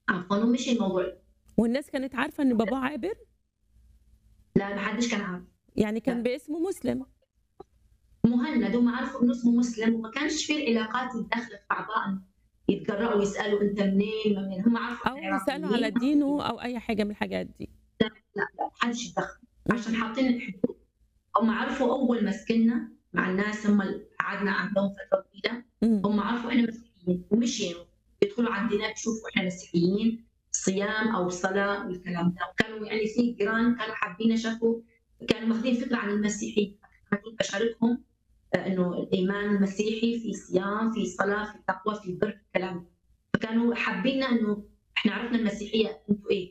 عفوا ومشي الموضوع والناس كانت عارفة إن باباه عابر؟ لا ما حدش كان عارف يعني كان لا. باسمه مسلم مهند هم عرفوا انه اسمه مسلم وما كانش في العلاقات الداخله في بعضها يتقرأوا ويسالوا انت منين ما منين هم عرفوا أو إحنا يسألوا على عراقيين. دينه أو أي حاجة من الحاجات دي لا لا حدش يتدخل عشان حاطين الحدود هم عرفوا اول ما سكننا مع الناس هم اللي قعدنا عندهم فتره طويله مم. هم عرفوا احنا مسيحيين ومشيوا يدخلوا عندنا بيشوفوا احنا مسيحيين صيام او صلاه والكلام ده وكانوا يعني في جيران كانوا حابين شافوا كانوا ماخذين فكره عن المسيحيه كنت بشاركهم آه، انه الايمان المسيحي في صيام في صلاه في تقوى في بر الكلام ده فكانوا حابين انه احنا عرفنا المسيحيه انتوا ايه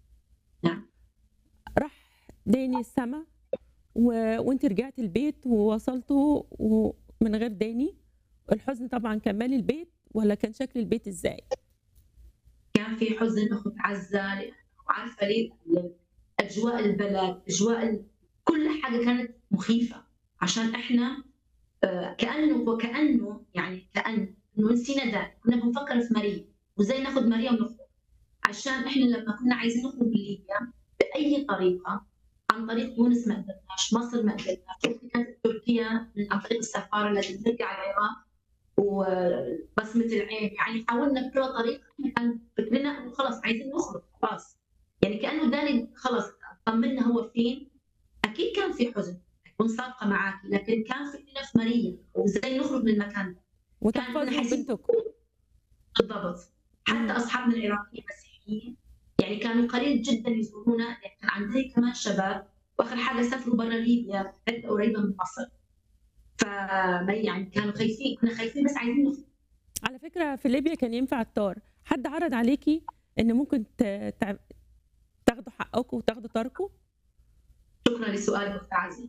راح داني السما و... وانت رجعت البيت ووصلته ومن غير داني الحزن طبعا كان مالي البيت ولا كان شكل البيت ازاي؟ كان في حزن اخت عزه لأنه عارفه ليه اجواء البلد اجواء ال... كل حاجه كانت مخيفه عشان احنا آه، كانه وكانه يعني كان انه نسينا ده كنا بنفكر في ماريا وازاي ناخذ ماريا ونخرج عشان احنا لما كنا عايزين نخرج من ليبيا باي طريقه عن طريق تونس ما قدرناش مصر ما قدرناش أختي كانت تركيا من عن طريق السفاره لازم ترجع العراق وبصمه العين يعني حاولنا بكل طريقه احنا كان فكرنا انه خلص عايزين نخرج خلاص يعني كانه داني خلص طمنا هو فين اكيد كان في حزن اكون صادقه معك لكن كان فكرنا في ماريا وازاي نخرج من المكان ده كان وتحفظوا حاسين- بنتكم بالضبط حتى اصحابنا العراقيين المسيحيين يعني كانوا قليل جدا يزورونا يعني كان عندنا كمان شباب واخر حاجه سافروا برا ليبيا حته قريبه من مصر ف يعني كانوا خايفين كنا خايفين بس عايزين نخرج على فكرة في ليبيا كان ينفع الطار حد عرض عليكي ان ممكن ت- تع- تاخدوا حقكم وتاخدوا طاركم شكرا لسؤالك اخت عزيز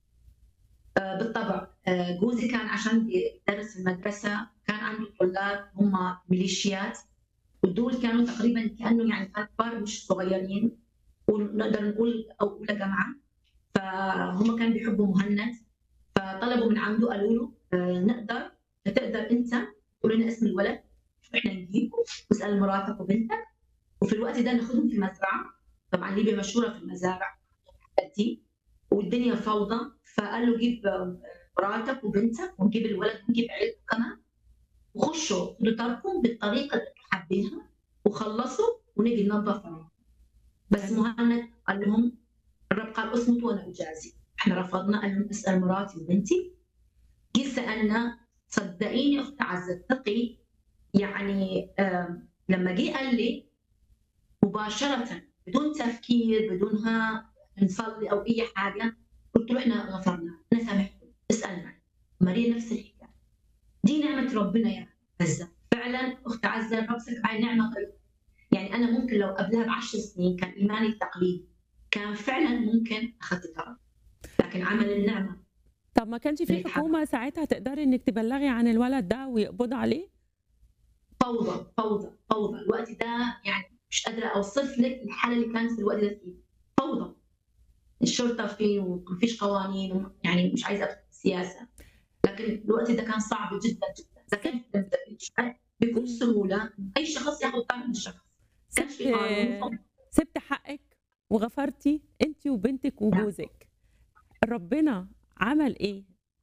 آه بالطبع آه جوزي كان عشان بيدرس في المدرسه كان عنده طلاب هم ميليشيات ودول كانوا تقريبا كانه يعني كانوا كبار مش صغيرين ونقدر نقول اولى جامعه فهم كانوا بيحبوا مهند فطلبوا من عنده قالوا له آه نقدر تقدر انت تقول لنا اسم الولد احنا نجيبه واسال مراتك وبنتك وفي الوقت ده ناخذهم في مزرعه طبعا ليبيا مشهوره في المزارع دي والدنيا فوضى فقال له جيب مراتك وبنتك ونجيب الولد ونجيب عيلته كمان وخشوا لتركم بالطريقه اللي انتم حابينها وخلصوا ونجي ننظف عليهم. بس مهند قال لهم الرب قال اصمتوا وانا اجازي احنا رفضنا قال لهم اسال مراتي وبنتي جه سالنا صدقيني اخت عزه اتقي يعني آم، لما جه قال لي مباشره بدون تفكير بدونها نصلي او اي حاجه قلت له احنا غفرنا انا سامحكم اسالنا ماريا نفس الحكايه دي نعمه ربنا يا عزه فعلا اخت عزه الرب سكب علي نعمه طيبه يعني انا ممكن لو قبلها بعشر سنين كان ايماني التقليدي كان فعلا ممكن اخذت الطرف لكن عمل النعمه طب ما كانش في بيتحرك. حكومة ساعتها تقدري انك تبلغي عن الولد ده ويقبضوا عليه فوضى فوضى فوضى الوقت ده يعني مش قادره اوصف لك الحاله اللي كانت في الوقت ده فيه فوضى الشرطه فيه ومفيش قوانين يعني مش عايزه ادخل في السياسه لكن الوقت ده كان صعب جدا جدا لكن بكل سهوله اي شخص ياخذ طعم من الشخص كانش في قانون فوضى. سبت حقك وغفرتي انت وبنتك وجوزك ربنا عمل ايه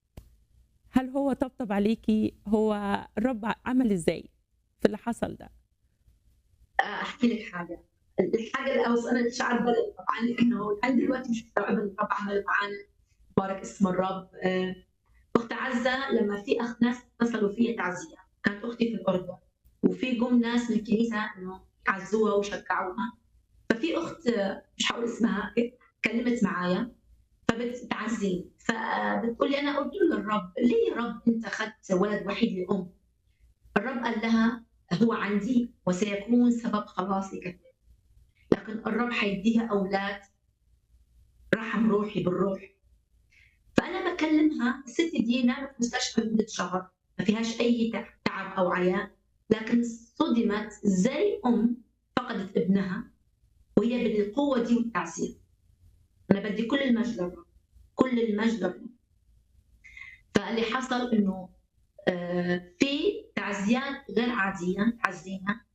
هل هو طبطب عليكي هو الرب عمل ازاي في اللي حصل ده احكي لك حاجه الحاجه اللي أوصل انا مش عارفه طبعا لانه عندي دلوقتي مش مستوعبه إن الرب عمل معانا بارك اسم الرب آه، اخت عزه لما في اخ ناس اتصلوا فيها تعزيه كانت اختي في الاردن وفي قم ناس من الكنيسه انه عزوها وشجعوها ففي اخت آه، مش هقول اسمها كلمت معايا فبتعزيني فبتقول لي انا قلت له للرب ليه يا رب انت اخذت ولد وحيد لام الرب قال لها هو عندي وسيكون سبب خلاصي كثير لكن الرب حيديها اولاد رحم روحي بالروح فانا بكلمها الست دي نامت في مستشفى لمده شهر ما فيهاش اي تع- تعب او عيان لكن صدمت زي ام فقدت ابنها وهي بالقوه دي والتعزير انا بدي كل المجد للرب كل المجد للرب فاللي حصل انه آه، في تعزيات غير عاديه تعزينا